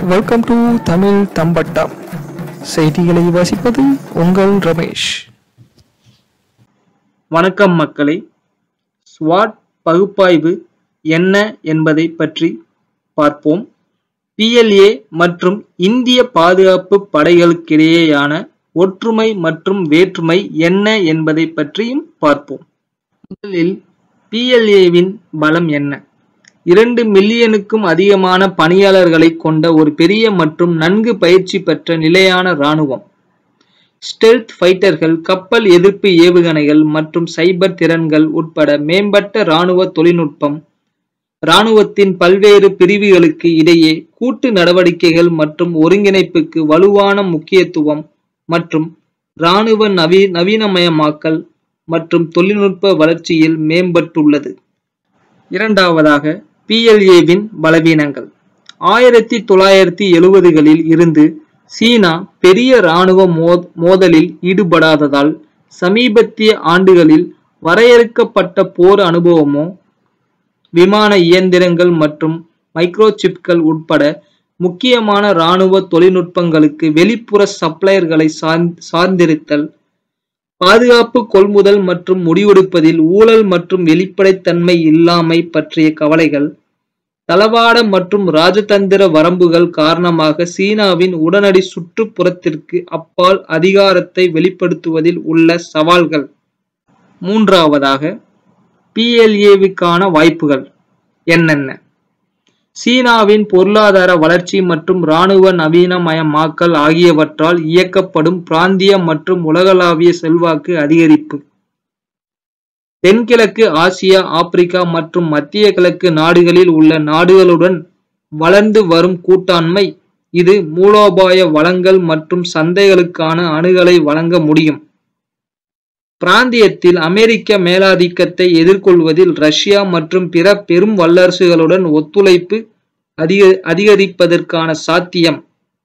welcome to Tamil தம்பட்டம் செய்திகளை வாசிப்பது உங்கள் ரமேஷ் வணக்கம் மக்களே ஸ்வாட் பகுப்பாய்வு என்ன என்பதை பற்றி பார்ப்போம் பிஎல்ஏ மற்றும் இந்திய பாதுகாப்பு படைகளுக்கிடையேயான ஒற்றுமை மற்றும் வேற்றுமை என்ன என்பதை பற்றியும் பார்ப்போம் முதலில் பிஎல்ஏவின் பலம் என்ன இரண்டு மில்லியனுக்கும் அதிகமான பணியாளர்களை கொண்ட ஒரு பெரிய மற்றும் நன்கு பயிற்சி பெற்ற நிலையான இராணுவம் ஸ்டெல்த் ஃபைட்டர்கள் கப்பல் எதிர்ப்பு ஏவுகணைகள் மற்றும் சைபர் திறன்கள் உட்பட மேம்பட்ட இராணுவ தொழில்நுட்பம் இராணுவத்தின் பல்வேறு பிரிவுகளுக்கு இடையே கூட்டு நடவடிக்கைகள் மற்றும் ஒருங்கிணைப்புக்கு வலுவான முக்கியத்துவம் மற்றும் இராணுவ நவீ நவீனமயமாக்கல் மற்றும் தொழில்நுட்ப வளர்ச்சியில் மேம்பட்டுள்ளது இரண்டாவதாக பிஎல்ஏவின் பலவீனங்கள் ஆயிரத்தி தொள்ளாயிரத்தி எழுபதுகளில் இருந்து சீனா பெரிய இராணுவ மோத மோதலில் ஈடுபடாததால் சமீபத்திய ஆண்டுகளில் வரையறுக்கப்பட்ட போர் அனுபவமோ விமான இயந்திரங்கள் மற்றும் மைக்ரோசிப்கள் உட்பட முக்கியமான இராணுவ தொழில்நுட்பங்களுக்கு வெளிப்புற சப்ளையர்களை சார்ந்திருத்தல் பாதுகாப்பு கொள்முதல் மற்றும் முடிவெடுப்பதில் ஊழல் மற்றும் வெளிப்படைத்தன்மை இல்லாமை பற்றிய கவலைகள் தளவாட மற்றும் ராஜதந்திர வரம்புகள் காரணமாக சீனாவின் உடனடி சுற்றுப்புறத்திற்கு அப்பால் அதிகாரத்தை வெளிப்படுத்துவதில் உள்ள சவால்கள் மூன்றாவதாக பிஎல்ஏவுக்கான வாய்ப்புகள் என்னென்ன சீனாவின் பொருளாதார வளர்ச்சி மற்றும் இராணுவ நவீனமயமாக்கல் ஆகியவற்றால் இயக்கப்படும் பிராந்திய மற்றும் உலகளாவிய செல்வாக்கு அதிகரிப்பு தென்கிழக்கு ஆசியா ஆப்பிரிக்கா மற்றும் மத்திய கிழக்கு நாடுகளில் உள்ள நாடுகளுடன் வளர்ந்து வரும் கூட்டாண்மை இது மூலோபாய வளங்கள் மற்றும் சந்தைகளுக்கான அணுகலை வழங்க முடியும் பிராந்தியத்தில் அமெரிக்க மேலாதிக்கத்தை எதிர்கொள்வதில் ரஷ்யா மற்றும் பிற பெரும் வல்லரசுகளுடன் ஒத்துழைப்பு அதிக அதிகரிப்பதற்கான சாத்தியம்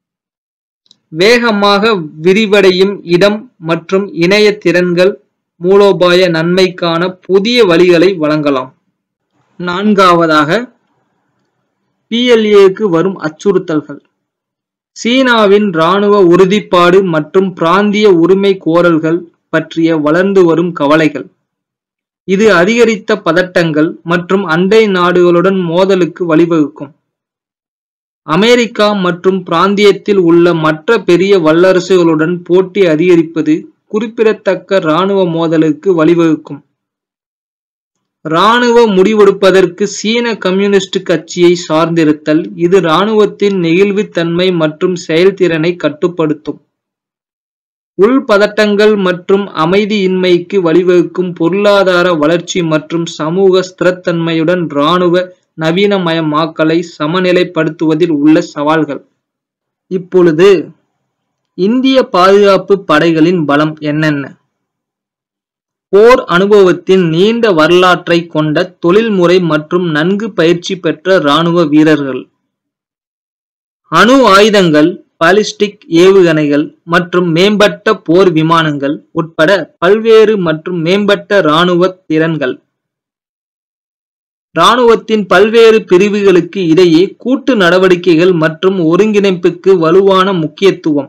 வேகமாக விரிவடையும் இடம் மற்றும் இணைய திறன்கள் மூலோபாய நன்மைக்கான புதிய வழிகளை வழங்கலாம் நான்காவதாக பிஎல்ஏக்கு வரும் அச்சுறுத்தல்கள் சீனாவின் இராணுவ உறுதிப்பாடு மற்றும் பிராந்திய உரிமை கோரல்கள் பற்றிய வளர்ந்து வரும் கவலைகள் இது அதிகரித்த பதட்டங்கள் மற்றும் அண்டை நாடுகளுடன் மோதலுக்கு வழிவகுக்கும் அமெரிக்கா மற்றும் பிராந்தியத்தில் உள்ள மற்ற பெரிய வல்லரசுகளுடன் போட்டி அதிகரிப்பது குறிப்பிடத்தக்க இராணுவ மோதலுக்கு வழிவகுக்கும் இராணுவ முடிவெடுப்பதற்கு சீன கம்யூனிஸ்ட் கட்சியை சார்ந்திருத்தல் இது இராணுவத்தின் நெகிழ்வுத்தன்மை மற்றும் செயல்திறனை கட்டுப்படுத்தும் உள் பதட்டங்கள் மற்றும் அமைதியின்மைக்கு வழிவகுக்கும் பொருளாதார வளர்ச்சி மற்றும் சமூக ஸ்திரத்தன்மையுடன் இராணுவ நவீனமயமாக்கலை சமநிலைப்படுத்துவதில் உள்ள சவால்கள் இப்பொழுது இந்திய பாதுகாப்பு படைகளின் பலம் என்னென்ன போர் அனுபவத்தின் நீண்ட வரலாற்றை கொண்ட தொழில்முறை மற்றும் நன்கு பயிற்சி பெற்ற இராணுவ வீரர்கள் அணு ஆயுதங்கள் பாலிஸ்டிக் ஏவுகணைகள் மற்றும் மேம்பட்ட போர் விமானங்கள் உட்பட பல்வேறு மற்றும் மேம்பட்ட இராணுவ திறன்கள் இராணுவத்தின் பல்வேறு பிரிவுகளுக்கு இடையே கூட்டு நடவடிக்கைகள் மற்றும் ஒருங்கிணைப்புக்கு வலுவான முக்கியத்துவம்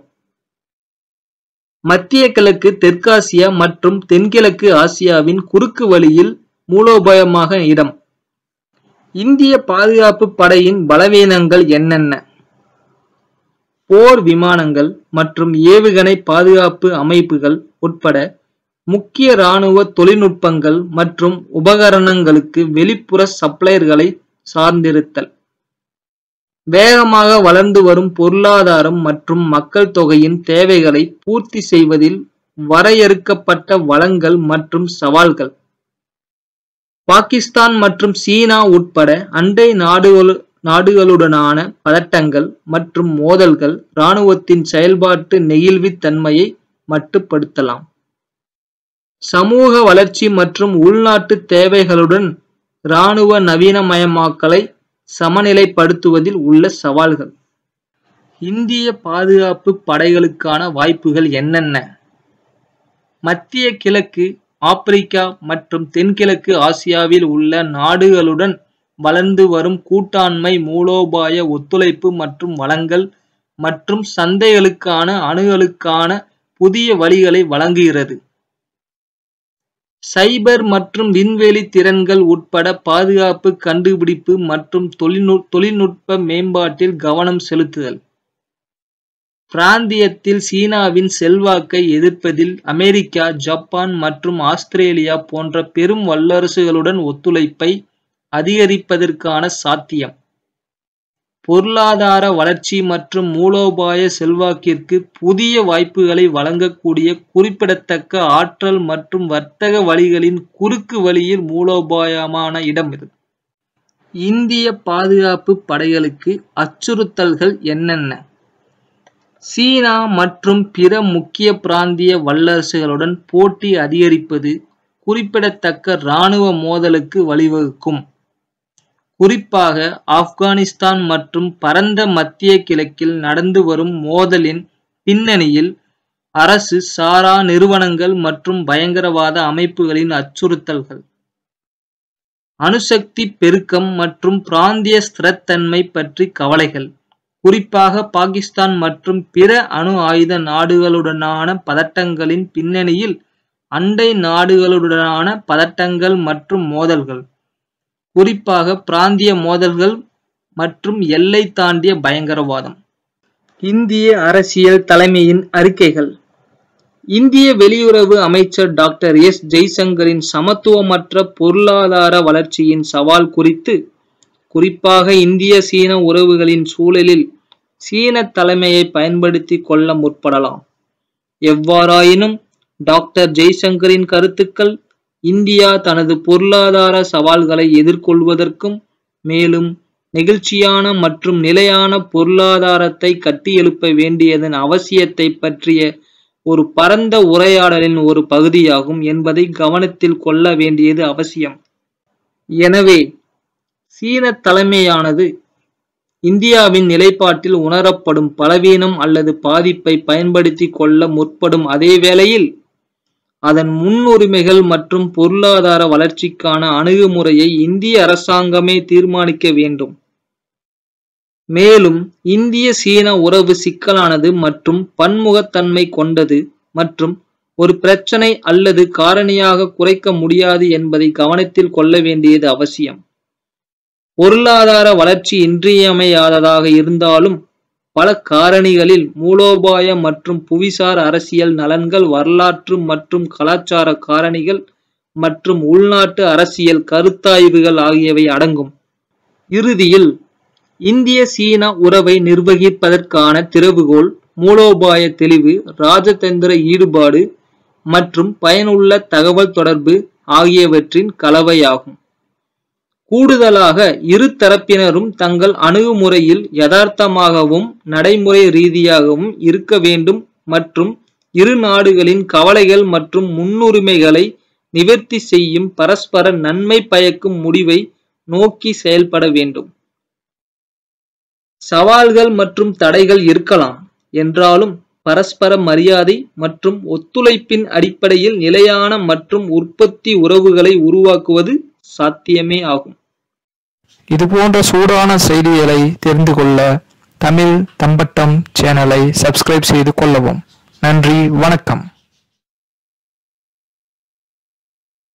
மத்திய கிழக்கு தெற்காசியா மற்றும் தென்கிழக்கு ஆசியாவின் குறுக்கு வழியில் மூலோபாயமாக இடம் இந்திய பாதுகாப்பு படையின் பலவீனங்கள் என்னென்ன போர் விமானங்கள் மற்றும் ஏவுகணை பாதுகாப்பு அமைப்புகள் உட்பட முக்கிய இராணுவ தொழில்நுட்பங்கள் மற்றும் உபகரணங்களுக்கு வெளிப்புற சப்ளையர்களை சார்ந்திருத்தல் வேகமாக வளர்ந்து வரும் பொருளாதாரம் மற்றும் மக்கள் தொகையின் தேவைகளை பூர்த்தி செய்வதில் வரையறுக்கப்பட்ட வளங்கள் மற்றும் சவால்கள் பாகிஸ்தான் மற்றும் சீனா உட்பட அண்டை நாடுகளு நாடுகளுடனான பதட்டங்கள் மற்றும் மோதல்கள் இராணுவத்தின் செயல்பாட்டு நெகிழ்வுத்தன்மையை மட்டுப்படுத்தலாம் சமூக வளர்ச்சி மற்றும் உள்நாட்டு தேவைகளுடன் இராணுவ நவீனமயமாக்கலை சமநிலைப்படுத்துவதில் உள்ள சவால்கள் இந்திய பாதுகாப்பு படைகளுக்கான வாய்ப்புகள் என்னென்ன மத்திய கிழக்கு ஆப்பிரிக்கா மற்றும் தென்கிழக்கு ஆசியாவில் உள்ள நாடுகளுடன் வளர்ந்து வரும் கூட்டாண்மை மூலோபாய ஒத்துழைப்பு மற்றும் வளங்கள் மற்றும் சந்தைகளுக்கான அணுகலுக்கான புதிய வழிகளை வழங்குகிறது சைபர் மற்றும் விண்வெளி திறன்கள் உட்பட பாதுகாப்பு கண்டுபிடிப்பு மற்றும் தொழில்நுட் தொழில்நுட்ப மேம்பாட்டில் கவனம் செலுத்துதல் பிராந்தியத்தில் சீனாவின் செல்வாக்கை எதிர்ப்பதில் அமெரிக்கா ஜப்பான் மற்றும் ஆஸ்திரேலியா போன்ற பெரும் வல்லரசுகளுடன் ஒத்துழைப்பை அதிகரிப்பதற்கான சாத்தியம் பொருளாதார வளர்ச்சி மற்றும் மூலோபாய செல்வாக்கிற்கு புதிய வாய்ப்புகளை வழங்கக்கூடிய குறிப்பிடத்தக்க ஆற்றல் மற்றும் வர்த்தக வழிகளின் குறுக்கு வழியில் மூலோபாயமான இடம் இது இந்திய பாதுகாப்பு படைகளுக்கு அச்சுறுத்தல்கள் என்னென்ன சீனா மற்றும் பிற முக்கிய பிராந்திய வல்லரசுகளுடன் போட்டி அதிகரிப்பது குறிப்பிடத்தக்க இராணுவ மோதலுக்கு வழிவகுக்கும் குறிப்பாக ஆப்கானிஸ்தான் மற்றும் பரந்த மத்திய கிழக்கில் நடந்து வரும் மோதலின் பின்னணியில் அரசு சாரா நிறுவனங்கள் மற்றும் பயங்கரவாத அமைப்புகளின் அச்சுறுத்தல்கள் அணுசக்தி பெருக்கம் மற்றும் பிராந்திய ஸ்திரத்தன்மை பற்றி கவலைகள் குறிப்பாக பாகிஸ்தான் மற்றும் பிற அணு ஆயுத நாடுகளுடனான பதட்டங்களின் பின்னணியில் அண்டை நாடுகளுடனான பதட்டங்கள் மற்றும் மோதல்கள் குறிப்பாக பிராந்திய மோதல்கள் மற்றும் எல்லை தாண்டிய பயங்கரவாதம் இந்திய அரசியல் தலைமையின் அறிக்கைகள் இந்திய வெளியுறவு அமைச்சர் டாக்டர் எஸ் ஜெய்சங்கரின் சமத்துவமற்ற பொருளாதார வளர்ச்சியின் சவால் குறித்து குறிப்பாக இந்திய சீன உறவுகளின் சூழலில் சீன தலைமையை பயன்படுத்தி கொள்ள முற்படலாம் எவ்வாறாயினும் டாக்டர் ஜெய்சங்கரின் கருத்துக்கள் இந்தியா தனது பொருளாதார சவால்களை எதிர்கொள்வதற்கும் மேலும் நெகிழ்ச்சியான மற்றும் நிலையான பொருளாதாரத்தை கட்டியெழுப்ப வேண்டியதன் அவசியத்தை பற்றிய ஒரு பரந்த உரையாடலின் ஒரு பகுதியாகும் என்பதை கவனத்தில் கொள்ள வேண்டியது அவசியம் எனவே சீன தலைமையானது இந்தியாவின் நிலைப்பாட்டில் உணரப்படும் பலவீனம் அல்லது பாதிப்பை பயன்படுத்தி கொள்ள முற்படும் அதே வேளையில் அதன் முன்னுரிமைகள் மற்றும் பொருளாதார வளர்ச்சிக்கான அணுகுமுறையை இந்திய அரசாங்கமே தீர்மானிக்க வேண்டும் மேலும் இந்திய சீன உறவு சிக்கலானது மற்றும் பன்முகத்தன்மை கொண்டது மற்றும் ஒரு பிரச்சனை அல்லது காரணியாக குறைக்க முடியாது என்பதை கவனத்தில் கொள்ள வேண்டியது அவசியம் பொருளாதார வளர்ச்சி இன்றியமையாததாக இருந்தாலும் பல காரணிகளில் மூலோபாய மற்றும் புவிசார் அரசியல் நலன்கள் வரலாற்று மற்றும் கலாச்சார காரணிகள் மற்றும் உள்நாட்டு அரசியல் கருத்தாய்வுகள் ஆகியவை அடங்கும் இறுதியில் இந்திய சீனா உறவை நிர்வகிப்பதற்கான திறவுகோல் மூலோபாய தெளிவு ராஜதந்திர ஈடுபாடு மற்றும் பயனுள்ள தகவல் தொடர்பு ஆகியவற்றின் கலவையாகும் கூடுதலாக இரு தரப்பினரும் தங்கள் அணுகுமுறையில் யதார்த்தமாகவும் நடைமுறை ரீதியாகவும் இருக்க வேண்டும் மற்றும் இரு நாடுகளின் கவலைகள் மற்றும் முன்னுரிமைகளை நிவர்த்தி செய்யும் பரஸ்பர நன்மை பயக்கும் முடிவை நோக்கி செயல்பட வேண்டும் சவால்கள் மற்றும் தடைகள் இருக்கலாம் என்றாலும் பரஸ்பர மரியாதை மற்றும் ஒத்துழைப்பின் அடிப்படையில் நிலையான மற்றும் உற்பத்தி உறவுகளை உருவாக்குவது சாத்தியமே ஆகும் இது போன்ற சூடான செய்திகளை தெரிந்து கொள்ள தமிழ் தம்பட்டம் சேனலை சப்ஸ்கிரைப் செய்து கொள்ளவும் நன்றி வணக்கம்